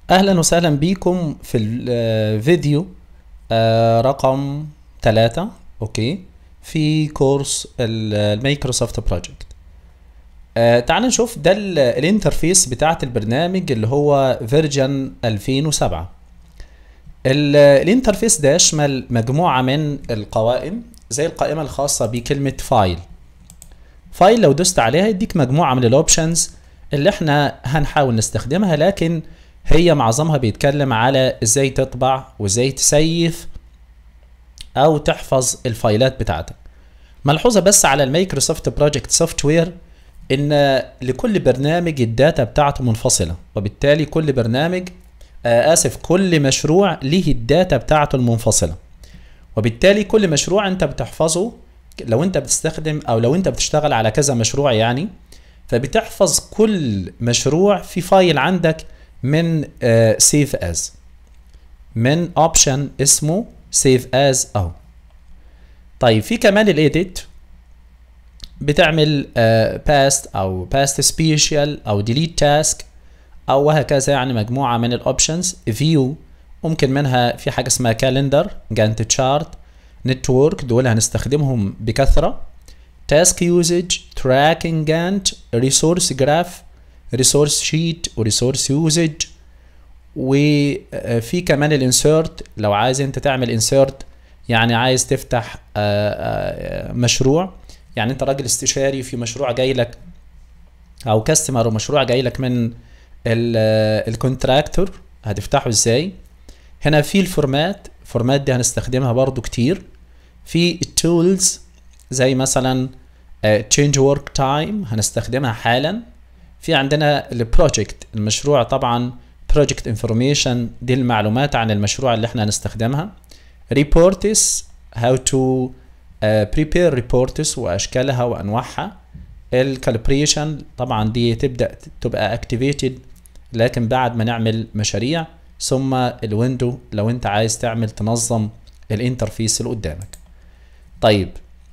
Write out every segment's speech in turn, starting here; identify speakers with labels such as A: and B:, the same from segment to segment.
A: اهلا وسهلا بيكم في الفيديو آه، رقم ثلاثة اوكي في كورس ال- المايكروسوفت بروجكت آه، تعال نشوف ده ال- الانترفيس بتاعت البرنامج اللي هو فيرجن 2007 ال- الانترفيس ده يشمل مجموعة من القوائم زي القائمة الخاصة بكلمة فايل فايل لو دوست عليها يديك مجموعة من الاوبشنز اللي احنا هنحاول نستخدمها لكن هي معظمها بيتكلم على ازاي تطبع وازاي تسيف او تحفظ الفايلات بتاعتك ملحوظة بس على المايكروسوفت بروجكت سوفت وير ان لكل برنامج الداتا بتاعته منفصلة وبالتالي كل برنامج آه اسف كل مشروع ليه الداتا بتاعته المنفصلة وبالتالي كل مشروع انت بتحفظه لو انت بتستخدم او لو انت بتشتغل على كذا مشروع يعني فبتحفظ كل مشروع في فايل عندك من سيف از من اوبشن اسمه سيف از اهو طيب في كمان الايديت بتعمل باست او باست سبيشال او ديليت تاسك او وهكذا يعني مجموعه من الاوبشنز فيو ممكن منها في حاجه اسمها كالندر جانت تشارت نتورك دول هنستخدمهم بكثره تاسك يوزج تراكنج جانت ريسورس جراف ريسورس شيت وريسورس يوزج وفي كمان الانسيرت لو عايز انت تعمل انسيرت يعني عايز تفتح مشروع يعني انت راجل استشاري في مشروع جاي لك او كاستمر ومشروع جاي لك من الكونتراكتور هتفتحه ازاي هنا في الفورمات الفورمات دي هنستخدمها برضو كتير في التولز زي مثلا تشينج ورك تايم هنستخدمها حالا في عندنا البروجكت المشروع طبعا بروجكت انفورميشن دي المعلومات عن المشروع اللي احنا هنستخدمها ريبورتس هاو تو بريبير ريبورتس واشكالها وانواعها الكالبريشن طبعا دي تبدا تبقى اكتيفيتد لكن بعد ما نعمل مشاريع ثم الويندو لو انت عايز تعمل تنظم الانترفيس اللي قدامك طيب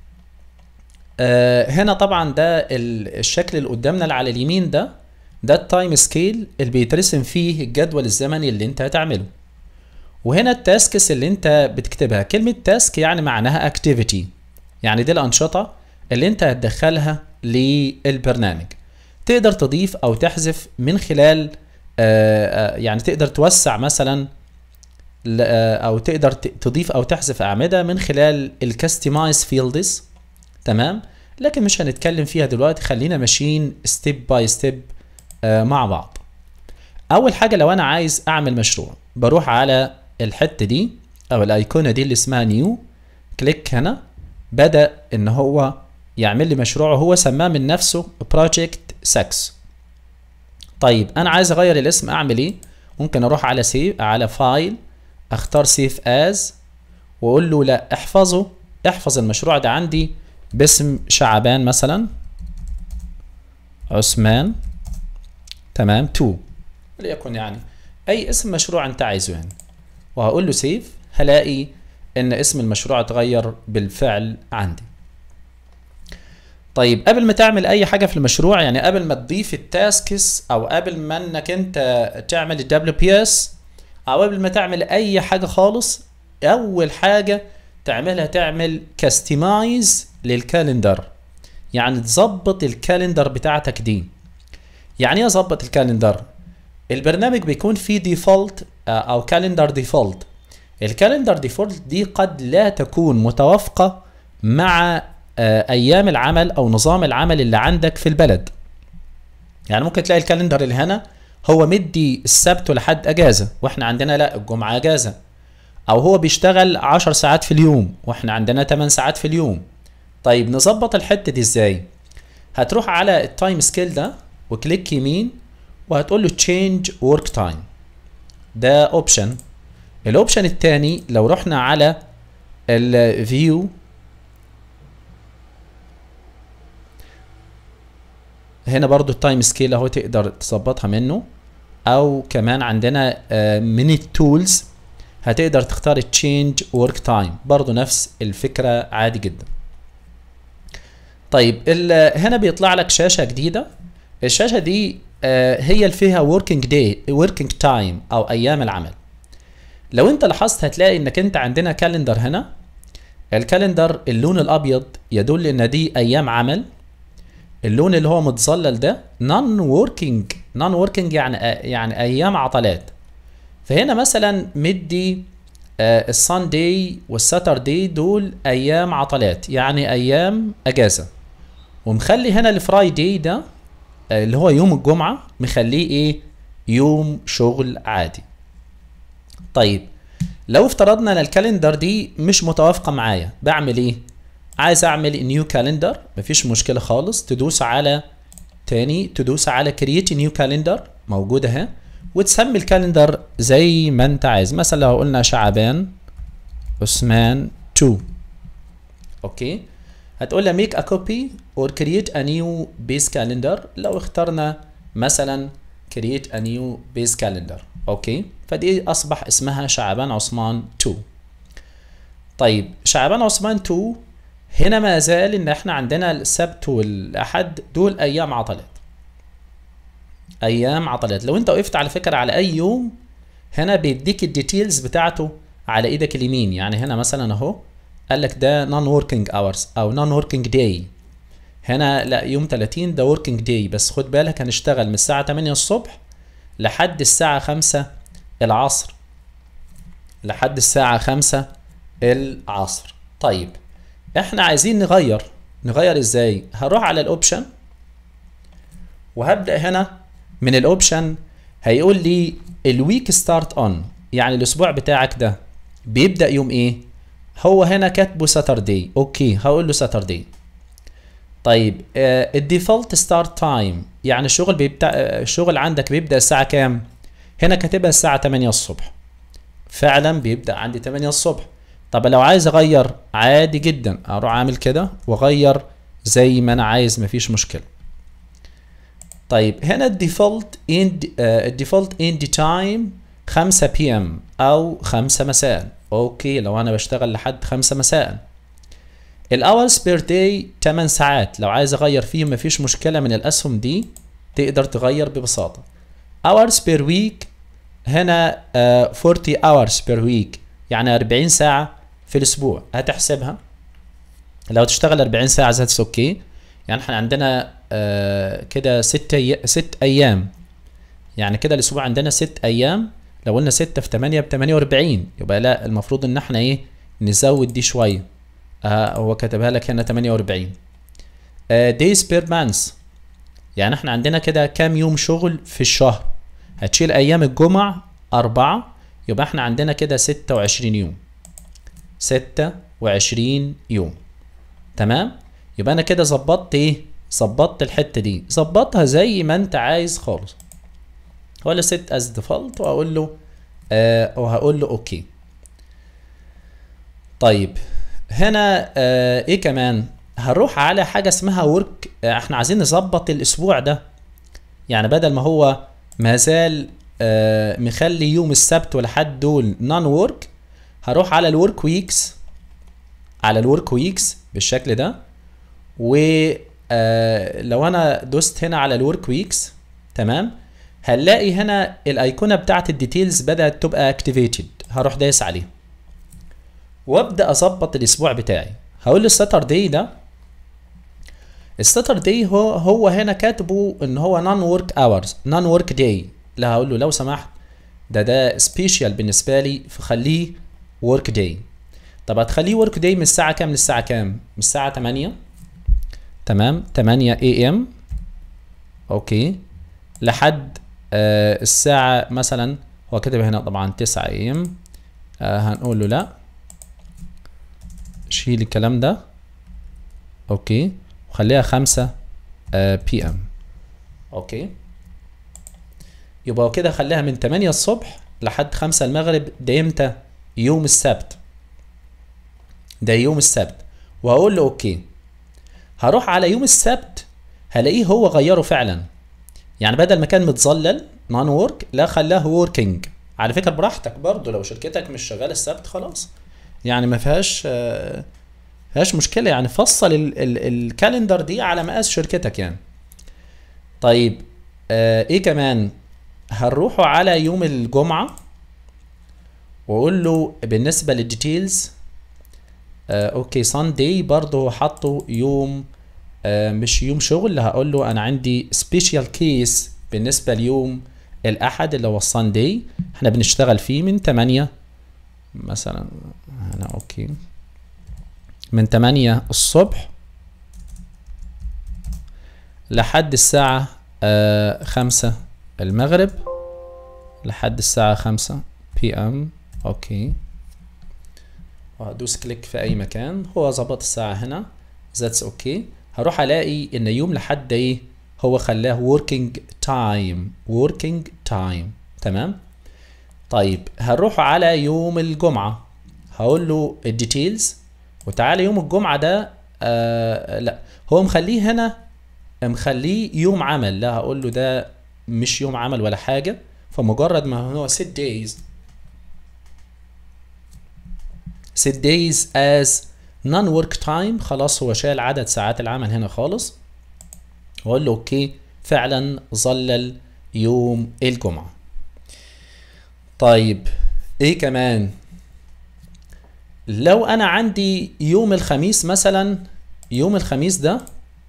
A: آه هنا طبعا ده الشكل اللي قدامنا اللي على اليمين ده ده التايم سكيل اللي بيترسم فيه الجدول الزمني اللي انت هتعمله وهنا التاسكس اللي انت بتكتبها كلمة تاسك يعني معناها اكتيفيتي يعني دي الأنشطة اللي انت هتدخلها للبرنامج تقدر تضيف أو تحذف من خلال آه يعني تقدر توسع مثلا أو تقدر تضيف أو تحذف أعمدة من خلال الكاستمايز فيلدز تمام لكن مش هنتكلم فيها دلوقتي خلينا ماشيين ستيب باي ستيب مع بعض اول حاجه لو انا عايز اعمل مشروع بروح على الحته دي او الايقونه دي اللي اسمها نيو كليك هنا بدا ان هو يعمل لي مشروع هو سماه من نفسه بروجكت 6 طيب انا عايز اغير الاسم اعمل ايه ممكن اروح على سيف على فايل اختار سيف از واقول له لا احفظه احفظ المشروع ده عندي باسم شعبان مثلا عثمان تمام 2 وليكن يعني اي اسم مشروع انت عايزه يعني وهقول له سيف هلاقي ان اسم المشروع اتغير بالفعل عندي طيب قبل ما تعمل اي حاجه في المشروع يعني قبل ما تضيف التاسكس او قبل ما انك انت تعمل الدبليو بي اس او قبل ما تعمل اي حاجه خالص اول حاجه تعملها تعمل كاستمايز للكالندر يعني تظبط الكالندر بتاعتك دي يعني ايه اظبط الكالندر البرنامج بيكون فيه ديفولت او كالندر ديفولت الكالندر ديفولت دي قد لا تكون متوافقه مع ايام العمل او نظام العمل اللي عندك في البلد يعني ممكن تلاقي الكالندر اللي هنا هو مدي السبت لحد اجازه واحنا عندنا لا الجمعه اجازه او هو بيشتغل 10 ساعات في اليوم واحنا عندنا 8 ساعات في اليوم طيب نظبط الحته دي ازاي هتروح على التايم سكيل ده وكليك يمين وهتقول له تشينج ورك تايم ده اوبشن الاوبشن الثاني لو رحنا على الفيو هنا برضو التايم سكيل اهو تقدر تظبطها منه او كمان عندنا من التولز هتقدر تختار تشينج ورك تايم برضو نفس الفكرة عادي جدا طيب هنا بيطلع لك شاشة جديدة الشاشة دي آه هي اللي فيها working day working time او ايام العمل لو انت لاحظت هتلاقي انك انت عندنا كالندر هنا الكالندر اللون الابيض يدل ان دي ايام عمل اللون اللي هو متظلل ده نون وركينج نون وركينج يعني يعني ايام عطلات فهنا مثلا مدي آه الساندي والساتردي دول ايام عطلات يعني ايام اجازه ومخلي هنا الفرايدي ده آه اللي هو يوم الجمعه مخليه ايه يوم شغل عادي طيب لو افترضنا ان الكالندر دي مش متوافقه معايا بعمل ايه عايز اعمل نيو كالندر مفيش مشكله خالص تدوس على تاني تدوس على كرييت نيو كالندر موجوده اهي وتسمي الكالندر زي ما انت عايز مثلا لو قلنا شعبان عثمان 2 اوكي هتقول لها ميك ا كوبي اور كرييت ا نيو بيس كالندر لو اخترنا مثلا كرييت ا نيو بيس كالندر اوكي فدي اصبح اسمها شعبان عثمان 2 طيب شعبان عثمان 2 هنا ما زال ان احنا عندنا السبت والاحد دول ايام عطلات ايام عطلات لو انت وقفت على فكره على اي يوم هنا بيديك الديتيلز بتاعته على ايدك اليمين يعني هنا مثلا اهو قال لك ده نون وركينج اورز او نون وركينج داي هنا لا يوم 30 ده وركينج داي بس خد بالك هنشتغل من الساعه 8 الصبح لحد الساعه 5 العصر لحد الساعه 5 العصر طيب احنا عايزين نغير نغير ازاي هروح على الاوبشن وهبدا هنا من الاوبشن هيقول لي الويك ستارت اون يعني الاسبوع بتاعك ده بيبدا يوم ايه هو هنا كاتبه ساتردي اوكي هقول له ساتردي طيب آه الديفولت ستارت تايم يعني الشغل بيبدا آه الشغل عندك بيبدا الساعه كام هنا كاتبها الساعه 8 الصبح فعلا بيبدا عندي 8 الصبح طب لو عايز اغير عادي جدا اروح عامل كده واغير زي ما انا عايز مفيش مشكله طيب هنا الديفولت اند الديفولت اند تايم 5 بي ام او 5 مساء اوكي لو انا بشتغل لحد 5 مساء الاورز بير داي 8 ساعات لو عايز اغير فيهم مفيش مشكله من الاسهم دي تقدر تغير ببساطه hours per week هنا uh, 40 hours per week يعني 40 ساعه في الاسبوع هتحسبها لو تشتغل 40 ساعه ذاتس اوكي يعني احنا عندنا آه كده ست أي... ست ايام يعني كده الاسبوع عندنا ست ايام لو قلنا 6 في 8 ب 48 يبقى لا المفروض ان احنا ايه نزود دي شويه آه هو كتبها لك هنا 48 آه days per month يعني احنا عندنا كده كام يوم شغل في الشهر هتشيل ايام الجمعة أربعة يبقى احنا عندنا كده 26 يوم 26 يوم تمام يبقى انا كده ظبطت ايه ظبطت الحته دي ظبطها زي ما انت عايز خالص ولا ست از ديفولت واقول له آه وهقول له اوكي طيب هنا آه ايه كمان هنروح على حاجه اسمها ورك آه احنا عايزين نظبط الاسبوع ده يعني بدل ما هو ما زال آه مخلي يوم السبت والحد دول نون ورك هروح على الورك ويكس على الورك ويكس بالشكل ده و آه لو انا دوست هنا على الورك ويكس تمام هنلاقي هنا الايقونه بتاعت الديتيلز بدات تبقى اكتيفيتد هروح دايس عليه وابدا اظبط الاسبوع بتاعي هقول الساتردي ده الساتردي هو هو هنا كاتبه ان هو نون ورك اورز نون ورك داي لا هقول له لو سمحت ده ده سبيشال بالنسبه لي فخليه ورك داي طب هتخليه ورك داي من الساعه كام للساعه كام من الساعه 8 تمام 8 اي ام اوكي لحد آه الساعة مثلا هو كتب هنا طبعا 9 اي ام آه هنقول له لا شيل الكلام ده اوكي وخليها 5 آه بي ام اوكي يبقى كده خليها من 8 الصبح لحد 5 المغرب ده امتى يوم السبت ده يوم السبت وهقول له اوكي هروح على يوم السبت هلاقيه هو غيره فعلا يعني بدل ما كان متظلل نون ورك لا خلاه وركينج على فكره براحتك برضو لو شركتك مش شغاله السبت خلاص يعني ما فيهاش آه فيهاش مشكله يعني فصل ال ال الكالندر دي على مقاس شركتك يعني طيب آه ايه كمان هنروحوا على يوم الجمعة واقول له بالنسبة للديتيلز آه اوكي ساندي برضه حطوا يوم آه مش يوم شغل هقول له انا عندي سبيشال كيس بالنسبة ليوم الاحد اللي هو الساندي احنا بنشتغل فيه من 8 مثلا هنا اوكي من 8 الصبح لحد الساعة آه خمسة المغرب لحد الساعة خمسة بي ام اوكي وهدوس كليك في اي مكان هو ظبط الساعة هنا ذاتس اوكي هروح الاقي ان يوم لحد ايه هو خلاه working time working time تمام طيب هنروح على يوم الجمعة هقول له الديتيلز وتعالى يوم الجمعة ده آه لا هو مخليه هنا مخليه يوم عمل لا هقول له ده مش يوم عمل ولا حاجة فمجرد ما هو set days set days as non work time خلاص هو شال عدد ساعات العمل هنا خالص واقول له اوكي فعلا ظلل يوم الجمعة طيب ايه كمان لو انا عندي يوم الخميس مثلا يوم الخميس ده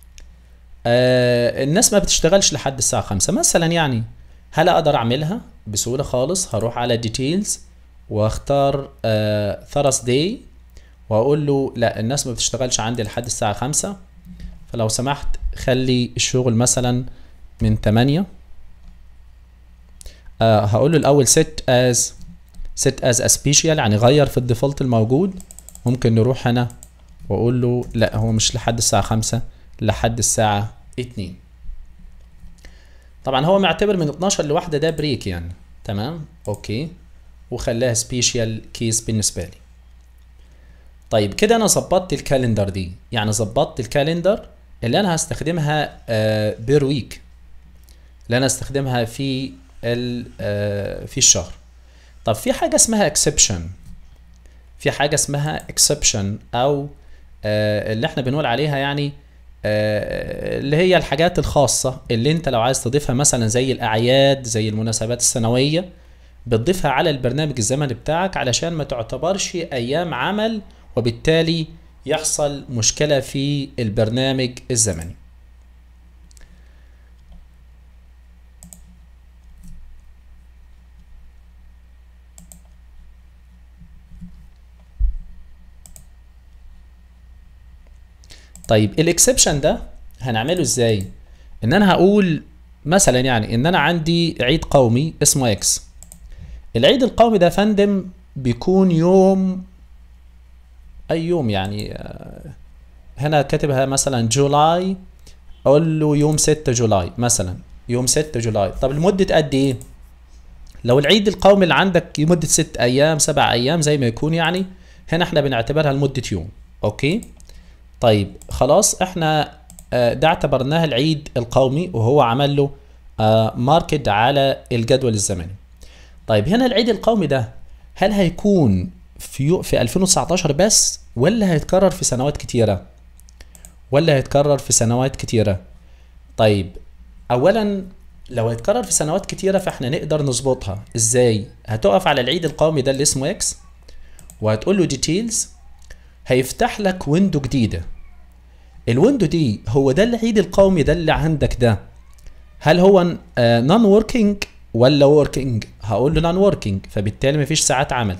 A: آه الناس ما بتشتغلش لحد الساعة خمسة مثلا يعني هل اقدر اعملها بسهولة خالص هروح على ديتيلز واختار آه Thursday واقول له لا الناس ما بتشتغلش عندي لحد الساعة خمسة فلو سمحت خلي الشغل مثلا من 8 آه هقول له الاول set as set as a special يعني غير في الديفولت الموجود ممكن نروح هنا واقول له لا هو مش لحد الساعة خمسة لحد الساعة اتنين طبعا هو معتبر من 12 لواحدة ده بريك يعني تمام اوكي وخلاها سبيشال كيس بالنسبة لي طيب كده انا ظبطت الكالندر دي يعني ظبطت الكالندر اللي انا هستخدمها آه بير ويك اللي انا هستخدمها في آه في الشهر طب في حاجه اسمها اكسبشن في حاجه اسمها اكسبشن او آه اللي احنا بنقول عليها يعني آه اللي هي الحاجات الخاصه اللي انت لو عايز تضيفها مثلا زي الاعياد زي المناسبات السنويه بتضيفها على البرنامج الزمني بتاعك علشان ما تعتبرش ايام عمل وبالتالي يحصل مشكلة في البرنامج الزمني طيب الاكسبشن ده هنعمله ازاي ان انا هقول مثلا يعني ان انا عندي عيد قومي اسمه اكس العيد القومي ده فندم بيكون يوم اي يوم يعني هنا كاتبها مثلا جولاي اقول له يوم 6 جولاي مثلا يوم 6 جولاي طب لمده قد ايه لو العيد القومي اللي عندك لمده 6 ايام 7 ايام زي ما يكون يعني هنا احنا بنعتبرها لمده يوم اوكي طيب خلاص احنا ده اعتبرناه العيد القومي وهو عمل له ماركت على الجدول الزمني طيب هنا العيد القومي ده هل هيكون في في 2019 بس ولا هيتكرر في سنوات كتيره ولا هيتكرر في سنوات كتيره طيب اولا لو هيتكرر في سنوات كتيره فاحنا نقدر نظبطها ازاي هتقف على العيد القومي ده اللي اسمه اكس وهتقول له ديتيلز هيفتح لك ويندو جديده الويندو دي هو ده العيد القومي ده اللي عندك ده هل هو نون وركينج ولا وركينج هقول له نون وركينج فبالتالي مفيش ساعات عمل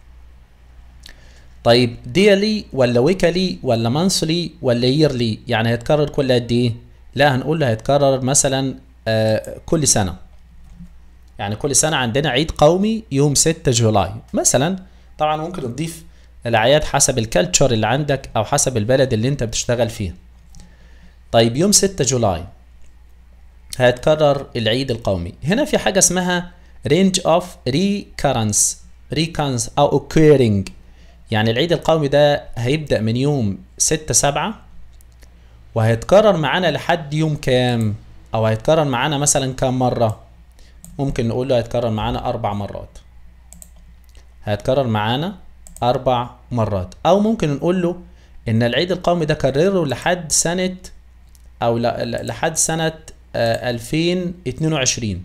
A: طيب ديلي ولا ويكلي ولا مانثلي ولا ييرلي يعني هيتكرر كل قد ايه لا هنقول له هيتكرر مثلا آه كل سنه يعني كل سنه عندنا عيد قومي يوم 6 جولاي مثلا طبعا ممكن نضيف الاعياد حسب الكالتشر اللي عندك او حسب البلد اللي انت بتشتغل فيها طيب يوم 6 جولاي هيتكرر العيد القومي هنا في حاجه اسمها range of recurrence recurrence او occurring يعني العيد القومي ده هيبدأ من يوم ستة سبعة وهيتكرر معانا لحد يوم كام أو هيتكرر معانا مثلا كام مرة ممكن نقول له هيتكرر معانا أربع مرات هيتكرر معانا أربع مرات أو ممكن نقول له إن العيد القومي ده كرره لحد سنة أو لحد سنة آه 2022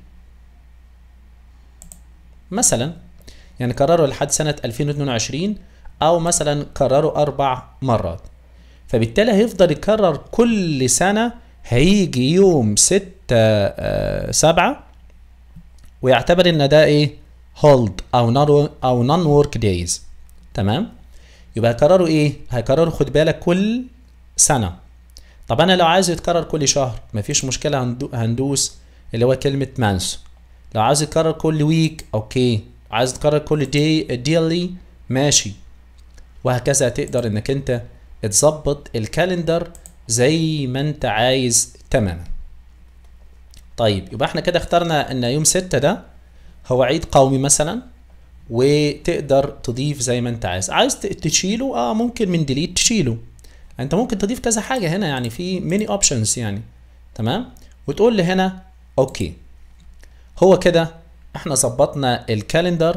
A: مثلا يعني كرروا لحد سنة 2022 أو مثلا كرروا أربع مرات فبالتالي هيفضل يكرر كل سنة هيجي يوم ستة آه سبعة ويعتبر ان ده ايه هولد او نون او نون ورك دايز تمام يبقى هيكرروا ايه هيكرروا خد بالك كل سنه طب انا لو عايز يتكرر كل شهر مفيش مشكله هندو هندوس اللي هو كلمه مانس لو عايز يتكرر كل ويك اوكي عايز يتكرر كل دي ديلي ماشي وهكذا تقدر انك انت تظبط الكالندر زي ما انت عايز تماما طيب يبقى احنا كده اخترنا ان يوم ستة ده هو عيد قومي مثلا وتقدر تضيف زي ما انت عايز عايز تشيله اه ممكن من ديليت تشيله انت ممكن تضيف كذا حاجه هنا يعني في ميني اوبشنز يعني تمام وتقول لي هنا اوكي هو كده احنا ظبطنا الكالندر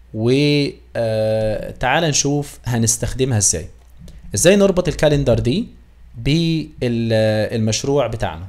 A: وتعال نشوف هنستخدمها ازاي ازاي نربط الكالندر دي بالمشروع بتاعنا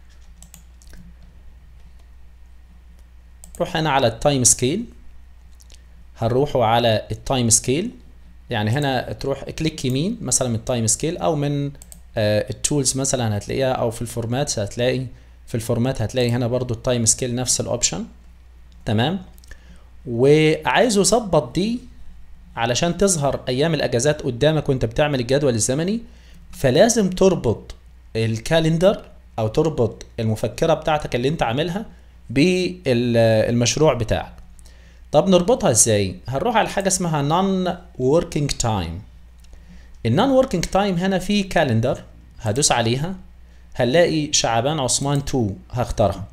A: نروح هنا على التايم سكيل هنروحوا على التايم سكيل يعني هنا تروح كليك يمين مثلا من التايم سكيل او من آه التولز مثلا هتلاقيها او في الفورمات هتلاقي في الفورمات هتلاقي هنا برضو التايم سكيل نفس الاوبشن تمام وعايزه يظبط دي علشان تظهر ايام الاجازات قدامك وانت بتعمل الجدول الزمني فلازم تربط الكالندر او تربط المفكره بتاعتك اللي انت عاملها بالمشروع بتاعك طب نربطها ازاي هنروح على حاجه اسمها نون working تايم النون working تايم هنا في كالندر هدوس عليها هنلاقي شعبان عثمان 2 هختارها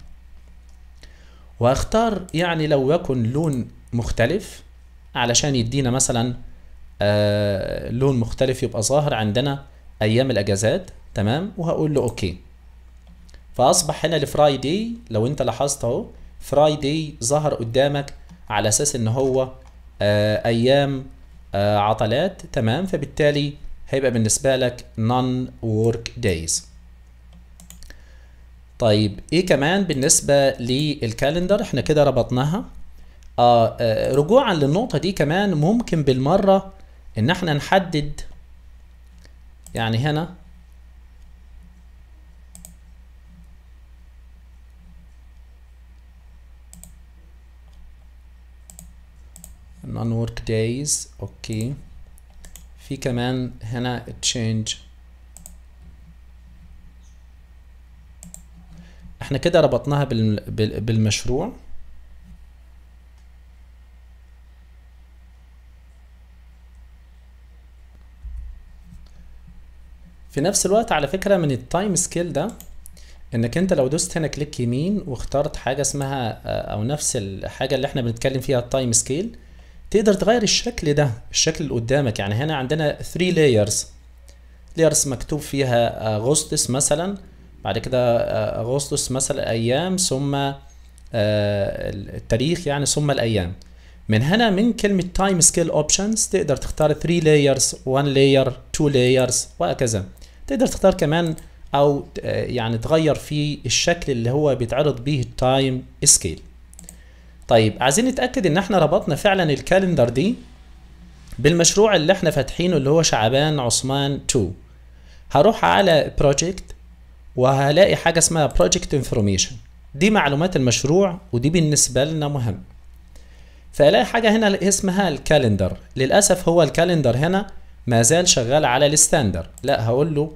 A: وهختار يعني لو يكن لون مختلف علشان يدينا مثلا آه لون مختلف يبقى ظاهر عندنا ايام الاجازات تمام وهقول له اوكي فاصبح هنا الفرايدي لو انت لاحظت اهو فرايدي ظهر قدامك على اساس ان هو آه ايام آه عطلات تمام فبالتالي هيبقى بالنسبه لك non work days طيب ايه كمان بالنسبه للكالندر احنا كده ربطناها آه, آه رجوعا للنقطه دي كمان ممكن بالمره ان احنا نحدد يعني هنا non work days اوكي في كمان هنا change احنا كده ربطناها بال... بال... بالمشروع في نفس الوقت على فكرة من التايم سكيل ده انك انت لو دوست هنا كليك يمين واخترت حاجة اسمها او نفس الحاجة اللي احنا بنتكلم فيها التايم سكيل تقدر تغير الشكل ده الشكل اللي قدامك يعني هنا عندنا 3 لايرز لايرز مكتوب فيها اغسطس مثلا بعد كده اغسطس مثلا ايام ثم التاريخ يعني ثم الايام من هنا من كلمة تايم سكيل اوبشنز تقدر تختار 3 لايرز 1 لاير 2 لايرز وهكذا تقدر تختار كمان او يعني تغير في الشكل اللي هو بيتعرض به التايم سكيل طيب عايزين نتاكد ان احنا ربطنا فعلا الكالندر دي بالمشروع اللي احنا فاتحينه اللي هو شعبان عثمان 2 هروح على بروجكت وهلاقي حاجه اسمها بروجكت انفورميشن دي معلومات المشروع ودي بالنسبه لنا مهم فالاقي حاجه هنا اسمها الكالندر للاسف هو الكالندر هنا ما زال شغال على الستاندر لا هقول له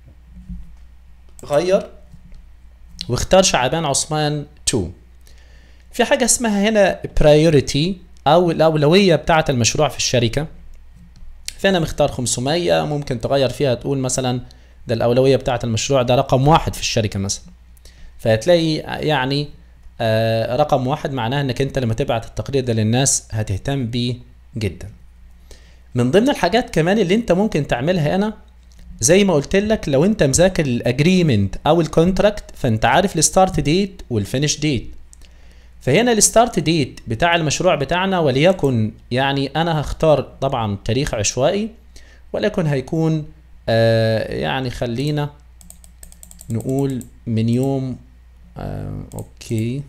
A: غير واختار شعبان عثمان 2 في حاجة اسمها هنا priority أو الأولوية بتاعة المشروع في الشركة فأنا مختار 500 ممكن تغير فيها تقول مثلا ده الأولوية بتاعة المشروع ده رقم واحد في الشركة مثلا فهتلاقي يعني آه رقم واحد معناه انك انت لما تبعت التقرير ده للناس هتهتم بيه جدا من ضمن الحاجات كمان اللي انت ممكن تعملها هنا زي ما قلت لك لو انت مذاكر الاجريمنت او الكونتراكت فانت عارف الستارت ديت والفينش ديت فهنا الستارت ديت بتاع المشروع بتاعنا وليكن يعني انا هختار طبعا تاريخ عشوائي ولكن هيكون آه يعني خلينا نقول من يوم آه اوكي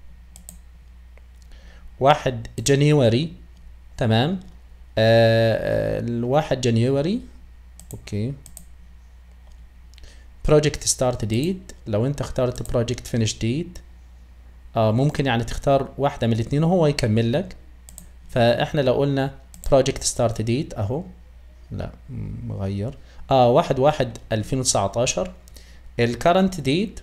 A: واحد جانيوري تمام آه الواحد جانيوري اوكي بروجكت ستارت ديت لو انت اخترت بروجكت فينيش ديت آه ممكن يعني تختار واحدة من الاثنين وهو يكمل لك فاحنا لو قلنا بروجكت ستارت ديت اهو لا مغير اه واحد واحد الفين وتسعتاشر الكرنت ديت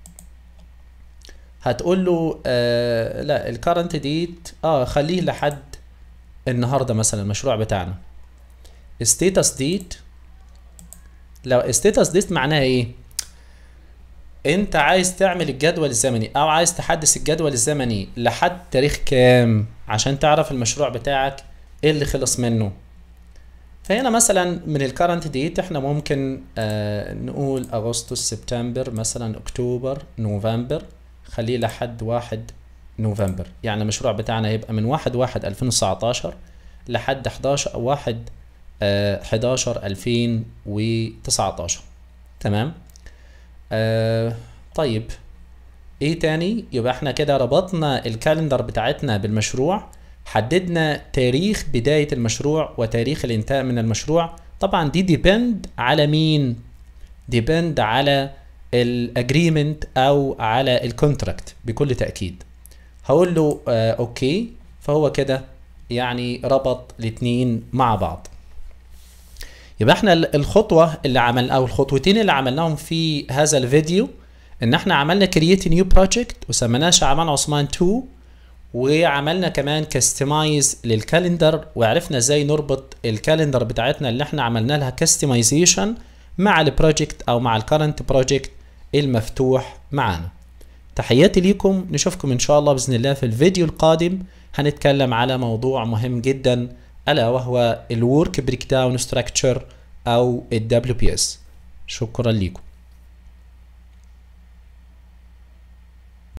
A: هتقول له آه لا الكرنت ديت اه خليه لحد النهارده مثلا المشروع بتاعنا ستيتس ديت لو ستيتس ديت معناها ايه انت عايز تعمل الجدول الزمني او عايز تحدث الجدول الزمني لحد تاريخ كام عشان تعرف المشروع بتاعك ايه اللي خلص منه فهنا مثلا من الكرنت ديت احنا ممكن آه نقول اغسطس سبتمبر مثلا اكتوبر نوفمبر خليه لحد واحد نوفمبر يعني المشروع بتاعنا هيبقى من واحد واحد الفين وتسعتاشر لحد حداشر واحد آه حداشر الفين وتسعتاشر تمام آه طيب ايه تاني يبقى احنا كده ربطنا الكالندر بتاعتنا بالمشروع حددنا تاريخ بداية المشروع وتاريخ الانتهاء من المشروع طبعا دي ديبند على مين ديبند على الاجريمنت او على الكونتراكت بكل تأكيد هقول له آه اوكي فهو كده يعني ربط الاتنين مع بعض يبقى احنا الخطوة اللي عمل او الخطوتين اللي عملناهم في هذا الفيديو ان احنا عملنا كرييت نيو بروجكت وسميناه شعبان عثمان 2 وعملنا كمان كاستمايز للكالندر وعرفنا ازاي نربط الكالندر بتاعتنا اللي احنا عملنا لها كاستمايزيشن مع البروجكت او مع الكرنت بروجكت المفتوح معانا تحياتي ليكم نشوفكم ان شاء الله باذن الله في الفيديو القادم هنتكلم على موضوع مهم جدا الا وهو الورك بريك داون ستراكشر او الدبليو بي اس شكرا لكم